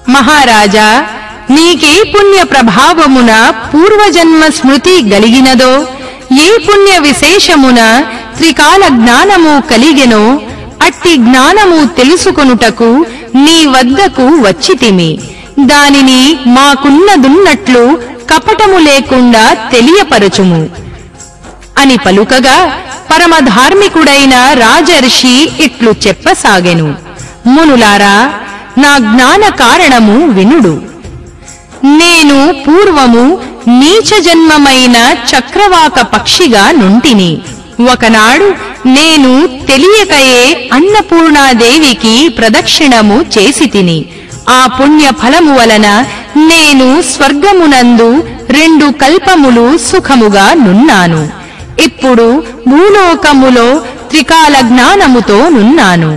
మహారాజా నీకే పుణ్య ప్రభావమున పూర్వజన్మ స్మృతి గలిగినదో ఏ పుణ్య విశేషమున త్రికాల జ్ఞానము కలిగెనో అట్టి జ్ఞానము తెలుసుకొనుటకు నీ వద్దకు వచ్చితిమి దానిని మాకున్నదున్నట్లు కపటము లేకుండా తెలియపరచుము అని పలుకగా పరమధార్మికుడైన రాజర్షి ఇట్లు చెప్పసాగెను మునులారా నా జ్ఞాన కారణము వినుడు నేను పూర్వము నీచ జన్మమైన చక్రవాక పక్షిగా నుంటిని ఒకనాడు నేను తెలియకయే అన్నపూర్ణాదేవికి ప్రదక్షిణము చేసి తిని ఆ పుణ్య ఫలము వలన నేను స్వర్గమునందు రెండు కల్పములు సుఖముగా నున్నాను ఇప్పుడు భూలోకములో త్రికాల జ్ఞానముతో నున్నాను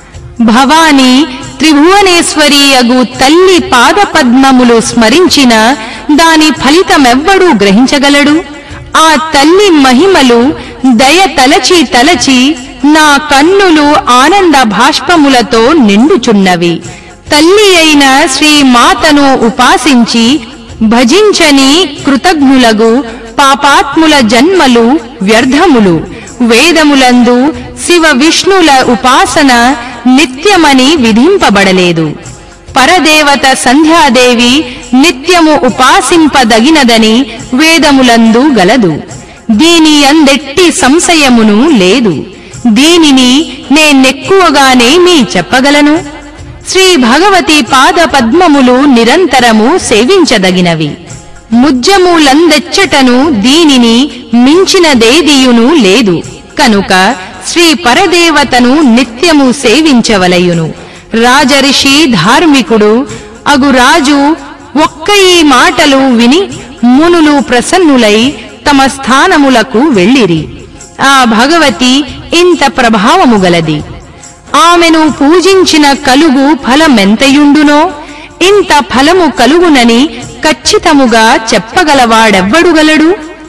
భవాని త్రిభువనేశ్వరి అగు తల్లి పాదపద్మములు స్మరించిన దాని ఫలితమెవ్వడూ గ్రహించగలడు ఆ తల్లి మహిమలు దయ తలచి తలచి నా కన్నులు ఆనంద భాష్పములతో నిండుచున్నవి తల్లి అయిన శ్రీమాతను ఉపాసించి భజించని కృతజ్ఞులగు పాపాత్ముల జన్మలు వ్యర్థములు వేదములందు శివ విష్ణుల ఉపాసన నిత్యమని విధింపబడలేదు పరదేవత సంధ్యాదేవి నిత్యము ఉపాసింపదగినదని వేదములందు గలదు దీని అందెట్టి సంశయమును లేదు దీనిని నేనెక్కువగానేమీ చెప్పగలను శ్రీ భగవతి పాద పద్మములు నిరంతరము సేవించదగినవి ముజ్జములందెచ్చటను దీనిని మించినదేదియును లేదు కనుక శ్రీ పరదేవతను నిత్యము సేవించవలయును రాజర్షి ధార్మికుడు అగు రాజు ఒక్క ఈ మాటలు విని మునులు ప్రసన్నులై తమ స్థానములకు వెళ్ళిరి ఆ భగవతి ఇంత ప్రభావము గలది ఆమెను పూజించిన కలుగు ఫలమెంతయుండునో ఇంత ఫలము కలుగునని ఖచ్చితముగా చెప్పగలవాడెవ్వడుగలడు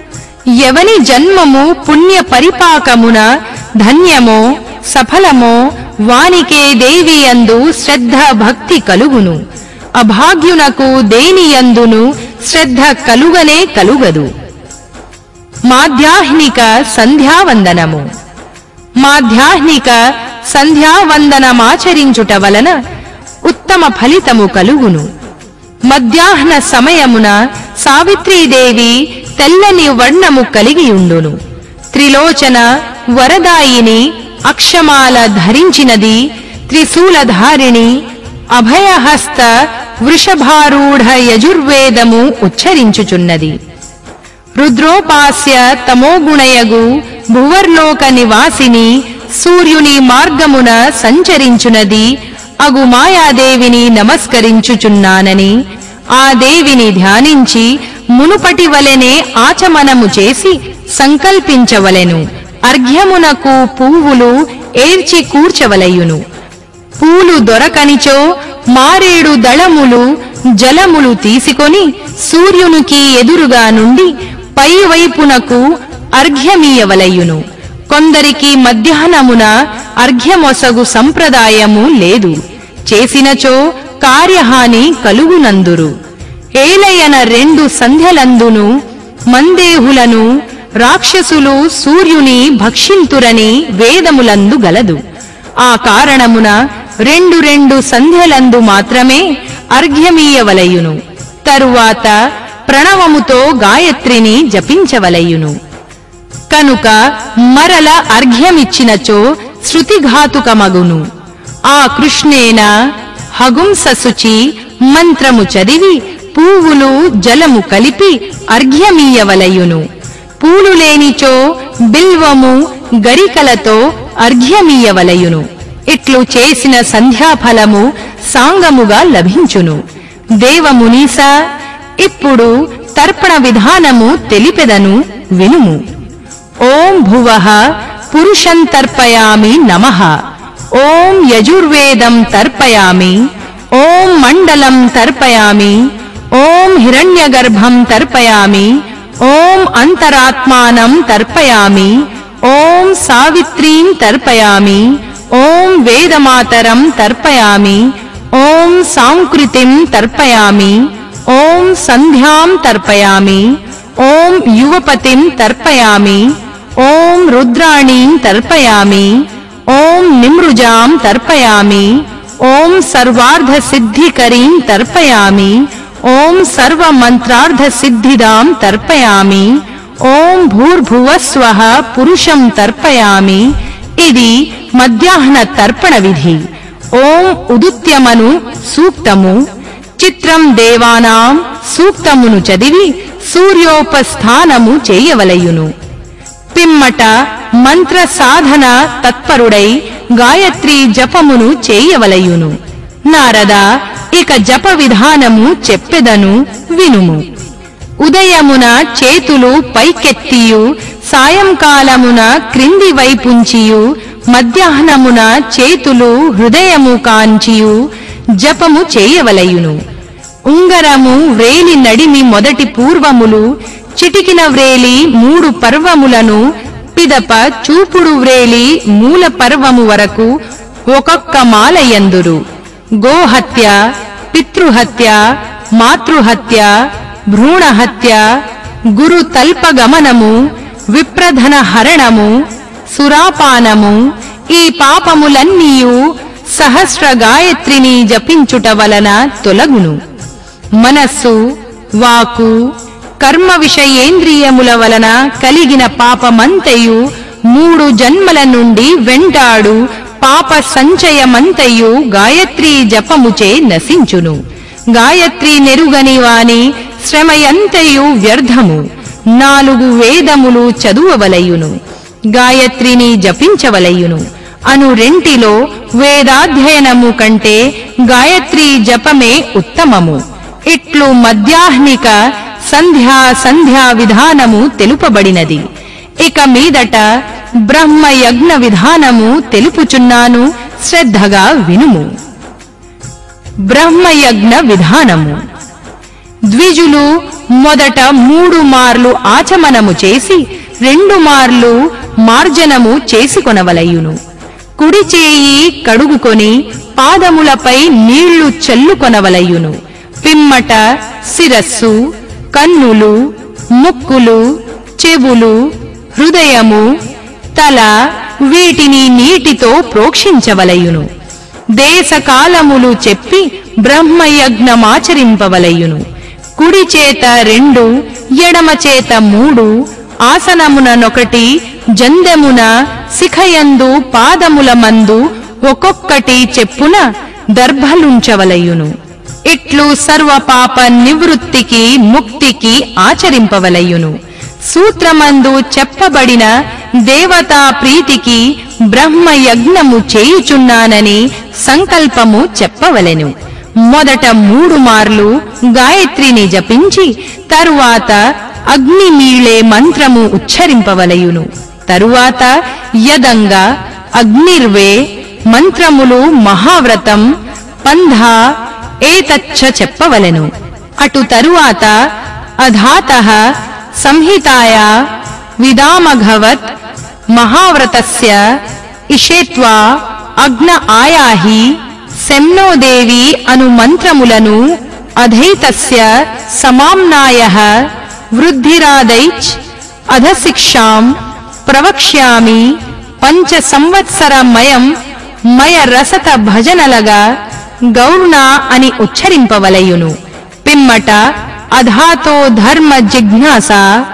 ఎవని జన్మము పుణ్య పరిపాకమున ధన్యమో సఫలమో వానికే దేవియందు శ్రద్ధ భక్తి కలుగును అభాగ్యునకు దేనియందును శ్రద్ధ కలుగనే కలుగదు మాధ్యాహ్నిక సంధ్యావందనము మాధ్యాహ్నిక సంధ్యావందనమాచరించుట వలన ఉత్తమ ఫలితము కలుగును మధ్యాహ్న సమయమున సావిత్రీదేవి తెల్లని వర్ణము కలిగియుండును త్రిలోచన వరదాయిని అక్షమాల ధరించినది త్రిశూలధారిణి అభయహస్త వృషభారూఢ యజుర్వేదము ఉచ్చరించుచున్నది రుద్రోపాస్య తమోగుణయగు భువర్లోక నివాసిని సూర్యుని మార్గమున సంచరించునది అగు మాయాదేవిని నమస్కరించుచున్నానని ఆ దేవిని ధ్యానించి మునుపటి వలెనే ఆచమనము చేసి సంకల్పించవలెను అర్ఘ్యమునకు పువ్వులు ఏర్చి కూర్చవలయును పూలు దొరకనిచో మారేడు దళములు జలములు తీసుకొని సూర్యునికి ఎదురుగా నుండి పైవైపునకు అర్ఘ్యమీయవలయును కొందరికి మధ్యాహ్నమున అర్ఘ్యమొసగు సంప్రదాయము లేదు చేసినచో కార్యహాని కలుగునందురు ఏలయన రెండు సంధ్యలందును మందేహులను రాక్షసులు సూర్యుని భక్షింతురని వేదములందు గలదు ఆ కారణమున రెండు రెండు సంధ్యలందు మాత్రమే అర్ఘ్యమీయవలయును తరువాత ప్రణవముతో గాయత్రిని జపించవలయును కనుక మరల అర్ఘ్యమిచ్చినచో శృతిఘాతుకమగును ఆ కృష్ణేన హగుంసశుచి మంత్రము చదివి పువ్వులు జలము కలిపి అర్ఘ్యమీయవలయును పూలు లేనిచో బిల్వము గరికలతో అర్ఘ్యమీయవలయును ఇట్లు చేసిన సంధ్యాఫలము సాంగముగా లభించును దేవమునీస ఇప్పుడు తర్పణ విధానము తెలిపెదను వినుము ఓం భువః పురుషం తర్పయామి నమః ఓం యజుర్వేదం తర్పయామి ఓం మండలం తర్పయామి ఓం హిరణ్యగర్భం తర్పయామి ఓం అంతరాత్మానం తర్పయామి ఓం సావిత్రీం తర్పయామి ఓం వేదమాతరం తర్పయామి ఓం సాంకృతిం తర్పయామి ఓం సంధ్యాం తర్పయామి ఓం యువపతిం తర్పయామి ఓం రుద్రాణీం తర్పయామి ఓం నిమృజాం తర్పయామి ఓం సర్వార్ధ సిద్ధికరీం తర్పయామి ఓం సర్వమంత్రార్ధ సిద్ధిదాం తర్పయామి ఓం భూర్భువస్వః పురుషం తర్పయామి ఇది మధ్యాహ్న తర్పణ విధి ఓం ఉదుత్యమను సూక్తము చిత్రం దేవానాం సూక్తమును చదివి సూర్యోపస్థానము చేయవలయును పిమ్మట మంత్ర సాధన తత్పరుడై గాయత్రి జపమును చేయవలయును నారద ఇక జప విధానము చెప్పెదను వినుము ఉదయమున చేతులు పైకెత్తియు సాయంకాలమున క్రింది వైపుంచియు మధ్యాహ్నమున చేతులు హృదయము కాంచియు జపము చేయవలయును ఉంగరము వ్రేలి నడిమి మొదటి పూర్వములు చిటికిన వ్రేలి మూడు పర్వములను పిదప చూపుడు వ్రేలి మూల పర్వము వరకు ఒక్కొక్క మాలయందురు గోహత్య పితృహత్య మాతృహత్య భ్రూణహత్య గురు తల్పగమనము విప్రధన హరణము సురాపానము ఈ పాపములన్నీయు సహస్ర గాయత్రిని జపించుట వలన తొలగును మనస్సు వాకు కర్మ విషయేంద్రియముల వలన కలిగిన పాపమంతయు మూడు జన్మల నుండి వెంటాడు పాప సంచయమంతయు గాయత్రీ జపముచే నశించును గాయత్రి నెరుగని వాని శ్రమయంతయు వ్యర్థము నాలుగు వేదములు చదువవలయును గాయత్రిని జపించవలయును అను రెంటిలో వేదాధ్యయనము కంటే గాయత్రీ జపమే ఉత్తమము ఇట్లు మధ్యాహ్నిక సంధ్యా సంధ్యా విధానము తెలుపబడినది ఇక మీదట బ్రహ్మయజ్ఞ విధానము తెలుపుచున్నాను శ్రద్ధగా వినుము బ్రహ్మయజ్ఞ విధానము ద్విజులు మొదట మూడు మార్లు ఆచమనము చేసి రెండు మార్లు మార్జనము చేసుకొనవలయును కుడి చేయి కడుగుకొని పాదములపై నీళ్లు చల్లుకొనవలయును పిమ్మట శిరస్సు కన్నులు ముక్కులు చెవులు హృదయము తల వీటిని నీటితో ప్రోక్షించవలయును దేశకాలములు చెప్పి బ్రహ్మయజ్ఞమాచరింపవలయును కుడి చేత రెండు ఎడమ చేత మూడు ఆసనముననొకటి జందెమున శిఖయందు పాదముల మందు ఒక్కొక్కటి చెప్పున దర్భలుంచవలయును ఇట్లు సర్వపాప నివృత్తికి ముక్తికి ఆచరింపవలయును సూత్రమందు చెప్పబడిన దేవతా ప్రీతికి బ్రహ్మ యజ్ఞము చేయుచున్నానని సంకల్పము చెప్పవలెను మొదట మూడు మార్లు గాయత్రిని జపించి తరువాత అగ్నిమీళే మంత్రము ఉచ్చరింపవలయును తరువాత యదంగా అగ్నిర్వే మంత్రములు మహావ్రతం పంధ ఏతచ్చ చెప్పవలెను అటు తరువాత అధాత సంహితాయా విదామఘవత్ మహావ్రతస్య ఇషేత్వా అగ్న ఆయాహి శమ్నోదేవి అను మంత్రములను అధైతస్య సమామ్నాయ వృద్ధిరాదైచ్ అధశిక్షాం ప్రవక్ష్యామి పంచ సంవత్సరమయం మయ రసత భజనలగా గౌర్ణ అని ఉచ్చరింపవలయును పిమ్మట అధాతో ధర్మ జిజ్ఞాస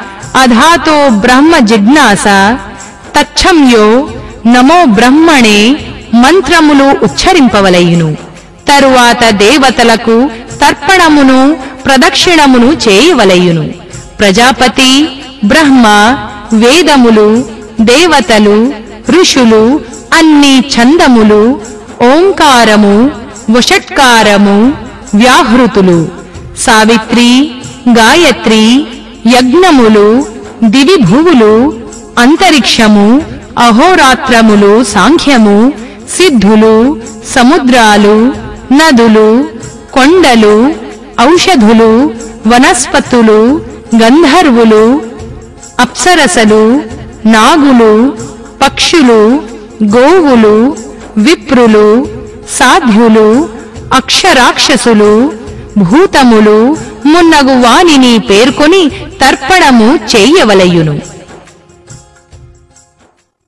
అధాతో బ్రహ్మ జిజ్ఞాస తచ్చంయో నమో బ్రహ్మణే మంత్రములు ఉచ్చరింపవలయును తరువాత దేవతలకు తర్పణమును ప్రదక్షిణమును చేయవలయును ప్రజాపతి బ్రహ్మ వేదములు దేవతలు ఋషులు అన్ని ఛందములు ఓంకారము వషట్కారము వ్యాహృతులు సావిత్రి గాయత్రి యజ్ఞములు దివి భువులు అంతరిక్షము అహోరాత్రములు సాంఖ్యము సిద్ధులు సముద్రాలు నదులు కొండలు ఔషధులు వనస్పతులు గంధర్వులు అప్సరసలు నాగులు పక్షులు గోవులు విప్రులు సాధ్యులు అక్షరాక్షసులు భూతములు మున్నగు వానిని పేర్కొని తర్పణము చేయవలయును